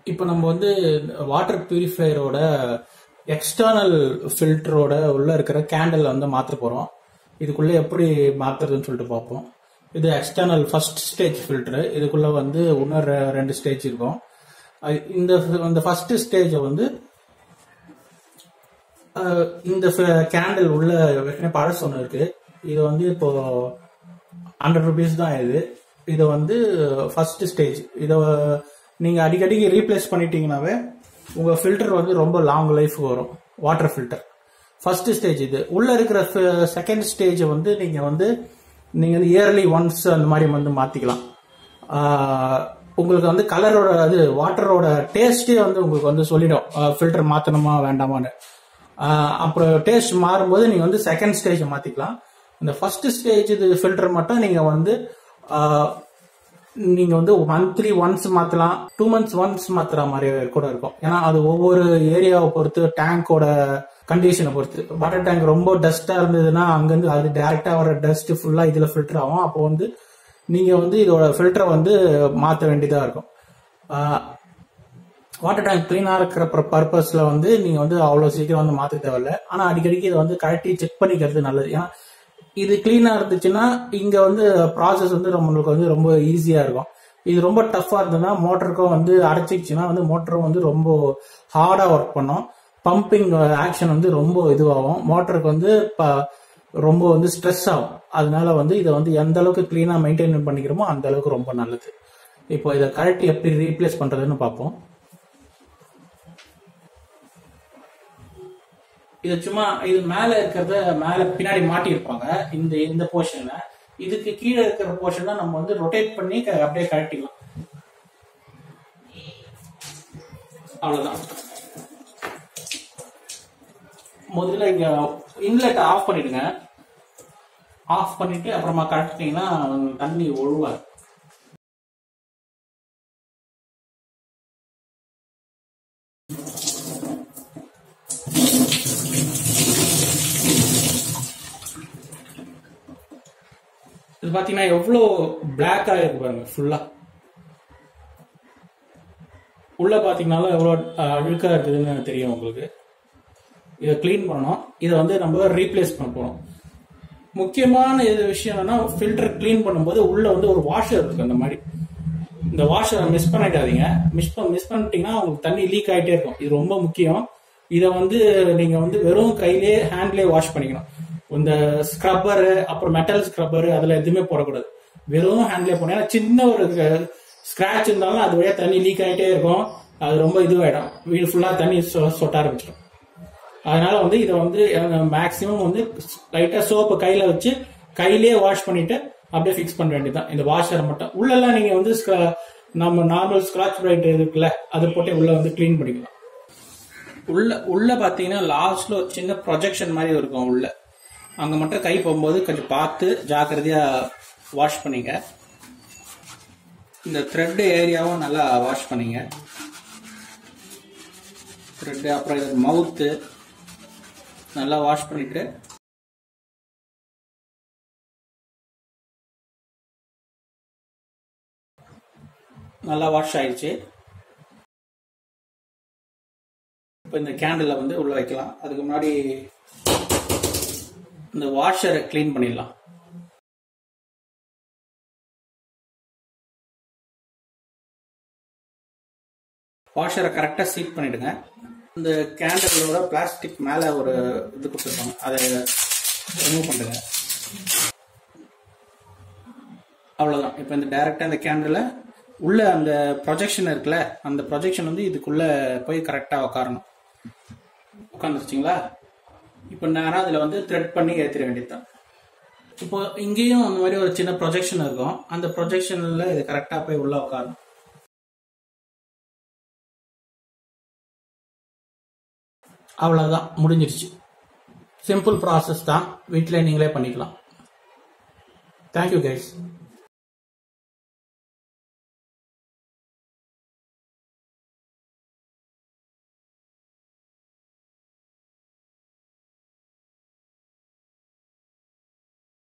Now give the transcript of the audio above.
இப்போ நம்ம வந்து வாட்டர் பியூரிஃபையரோட எக்ஸ்டர்னல் ஃபில்டரோட உள்ள இருக்கிற கேண்டில் வந்து மாற்ற போறோம் இதுக்குள்ள எப்படி மாத்துறதுன்னு சொல்லிட்டு பார்ப்போம் இது எக்ஸ்டர்னல் ஃபர்ஸ்ட் ஸ்டேஜ் ஃபில்டர் இதுக்குள்ள வந்து இன்னும் ரெ- ரெண்டு ஸ்டேஜ் இருக்கும் அஹ் இந்த இந்த ஃபர்ஸ்ட் ஸ்டேஜை வந்து அஹ் இந்த கேண்டில் உள்ள ஏற்கனவே பழசு ஒன்று இருக்கு இது வந்து இப்போ ஹண்ட்ரட் ருபீஸ் தான் இது இது வந்து ஃபர்ஸ்ட் ஸ்டேஜ் இதை நீங்க அடிக்கடிக்கு ரீப்ளேஸ் பண்ணிட்டீங்கன்னாவே உங்க ஃபில்டர் வந்து ரொம்ப லாங் லைஃப் வரும் வாட்டர் ஃபில்டர் ஃபர்ஸ்ட் ஸ்டேஜ் இது உள்ள இருக்கிற செகண்ட் ஸ்டேஜ் வந்து நீங்க வந்து நீங்க வந்து இயர்லி ஒன்ஸ் அந்த மாதிரி வந்து மாத்திக்கலாம் ஆஹ் உங்களுக்கு வந்து கலரோட அது வாட்டரோட டேஸ்டே வந்து உங்களுக்கு வந்து சொல்லிடும் ஃபில்டர் மாத்தணுமா வேண்டாமான்னு ஆஹ் அப்புறம் டேஸ்ட் மாறும்போது நீங்க வந்து செகண்ட் ஸ்டேஜ் மாத்திக்கலாம் இந்த ஃபர்ஸ்ட் ஸ்டேஜ் இது ஃபில்டர் மட்டும் நீங்க வந்து ஆஹ் நீங்க வந்து மந்த்லி ஒன்ஸ் மாத்தலாம் டூ மந்த்ஸ் ஒன்ஸ் மாத்துற மாதிரி கூட இருக்கும் ஏன்னா அது ஒவ்வொரு ஏரியாவை பொறுத்து டேங்கோட கண்டிஷனை பொறுத்து வாட்டர் டேங்க் ரொம்ப டஸ்டா இருந்ததுன்னா அங்கிருந்து அது டைரக்டா வர டஸ்ட் ஃபுல்லா இதுல ஃபில்டர் ஆகும் அப்போ வந்து நீங்க வந்து இதோட ஃபில்டரை வந்து மாத்த வேண்டியதா இருக்கும் வாட்டர் டேங்க் கிளீனா இருக்கிற பர்பஸ்ல வந்து நீங்க வந்து அவ்வளவு சீக்கிரம் வந்து மாத்த தேவையில்ல ஆனா அடிக்கடிக்கு இதை வந்து கழட்டி செக் பண்ணிக்கிறது நல்லது ஏன்னா இது கிளீனா இருந்துச்சுன்னா இங்க வந்து ப்ராசஸ் வந்து நம்மளுக்கு வந்து ரொம்ப ஈஸியா இருக்கும் இது ரொம்ப டஃப்பா இருந்ததுன்னா மோட்டருக்கும் வந்து அடைச்சிக்கிச்சுன்னா வந்து மோட்டரும் வந்து ரொம்ப ஹார்டா ஒர்க் பண்ணும் பம்பிங் ஆக்ஷன் வந்து ரொம்ப இதுவாகும் மோட்டருக்கு வந்து ப- ரொம்ப வந்து ஸ்ட்ரெஸ் ஆகும் அதனால வந்து இதை வந்து எந்த அளவுக்கு கிளீனா மெயின்டைன் பண்ணிக்கிறோமோ அந்த அளவுக்கு ரொம்ப நல்லது இப்போ இதை கரெக்ட் எப்படி ரீப்ளேஸ் பண்றதுன்னு பார்ப்போம் இது சும்மா இது மேல இருக்கிறத மேல பின்னாடி மாட்டி இருப்பாங்க இந்த இந்த போர்ஷன்ல இதுக்கு கீழே இருக்கிற போர்ஷன் தான் நம்ம வந்து ரொட்டேட் பண்ணி க- அப்படியே கழட்டிக்கலாம் அவ்வளவுதான் முதல்ல இங்க இன்லெட் ஆஃப் பண்ணிடுங்க ஆஃப் பண்ணிட்டு அப்புறமா கழட்டிட்டீங்கன்னா தண்ணி ஒழுவாது இது பாத்தீங்கன்னா எவ்வளோ பிளாக் இருக்கு பாருங்க ஃபுல்லா உள்ள பாத்தீங்கன்னாலும் எவ்வளோ அஹ், அழுக்கா இருக்குதுன்னு தெரியும் உங்களுக்கு இதை க்ளீன் பண்ணணும் இதை வந்து நம்ம ரீப்ளேஸ் பண்ண போறோம் முக்கியமான இது விஷயம் என்னன்னா ஃபில்டர் க்ளீன் பண்ணும்போது உள்ள வந்து ஒரு வாஷர் இருக்கு அந்த மாதிரி இந்த வாஷரை மிஸ் பண்ணிடாதீங்க மிஸ் மிஸ் பண்ணிட்டீங்கன்னா உங்களுக்கு தண்ணி லீக் ஆயிட்டே இருக்கும் இது ரொம்ப முக்கியம் இதை வந்து நீங்க வந்து வெறும் கையிலே ஹேண்ட்லேயே வாஷ் பண்ணிக்கணும் இந்த ஸ்க்ரப்பரு அப்புறம் மெட்டல் ஸ்க்ரப்பரு அதுல எதுவுமே போடக்கூடாது வெறும் ஹேண்ட்லேயே போனா ஏன்னா சின்ன ஒரு ஸ்கிராச் இருந்தாலும் அது வழியா தண்ணி லீக் ஆயிட்டே இருக்கும் அது ரொம்ப இதுவாயிடும் வீடு ஃபுல்லா தண்ணி சொ- சொட்ட ஆரம்பிச்சிடும் அதனால வந்து இதை வந்து மேக்சிமம் வந்து லைட்டா சோப்பு கையில வச்சு கையிலேயே வாஷ் பண்ணிட்டு அப்படியே ஃபிக்ஸ் பண்ண வேண்டியதுதான் இந்த வாஷரை மட்டும் உள்ளெல்லாம் நீங்க வந்து scra- நம்ம நார்மல் ஸ்கிராட்ச் பிரைட் இருக்குல்ல அதை போட்டு உள்ள வந்து க்ளீன் பண்ணிக்கலாம் உள்ள உள்ள பாத்தீங்கன்னா லாஸ்ட்ல ஒரு சின்ன ப்ரொஜெக்ஷன் மாதிரி இருக்கும் உள்ள அங்க மட்டும் கை போகும்போது கொஞ்சம் பார்த்து ஜாக்கிரதையா வாஷ் பண்ணிங்க இந்த த்ரெட் ஏரியாவும் நல்லா வாஷ் பண்ணிங்க த்ரெட் அப்புறம் இது மவுத்து நல்லா வாஷ் பண்ணிட்டு நல்லா வாஷ் ஆயிடுச்சு இப்போ இந்த கேண்டில் வந்து உள்ள வைக்கலாம் அதுக்கு முன்னாடி இந்த வாஷரை க்ளீன் பண்ணிடலாம் வாஷரை கரெக்டாக சீட் பண்ணிடுங்க இந்த கேண்டலோட பிளாஸ்டிக் மேலே ஒரு இது கொடுத்துருப்பாங்க அதை ரிமூவ் பண்ணுங்க அவ்வளோதான் இப்போ இந்த டைரெக்டாக இந்த கேண்டில் உள்ள அந்த ப்ரொஜெக்ஷன் இருக்குல்ல அந்த ப்ரொஜெக்ஷன் வந்து இதுக்குள்ள போய் கரெக்டாக உட்காரணும் உட்காந்துருச்சிங்களா இப்போ நேரம் அதில் வந்து த்ரெட் பண்ணி ஏற்றிட வேண்டியதுதான் இப்போ இங்கேயும் அந்த மாதிரி ஒரு சின்ன ப்ரொஜெக்ஷன் இருக்கும் அந்த ப்ரொஜெக்ஷனில் இது கரெக்டாக போய் உள்ள உட்காரணும் அவ்வளோதான் முடிஞ்சிருச்சு சிம்பிள் ப்ராசஸ் தான் வீட்டில் நீங்களே பண்ணிக்கலாம் தேங்க்யூ கைஸ்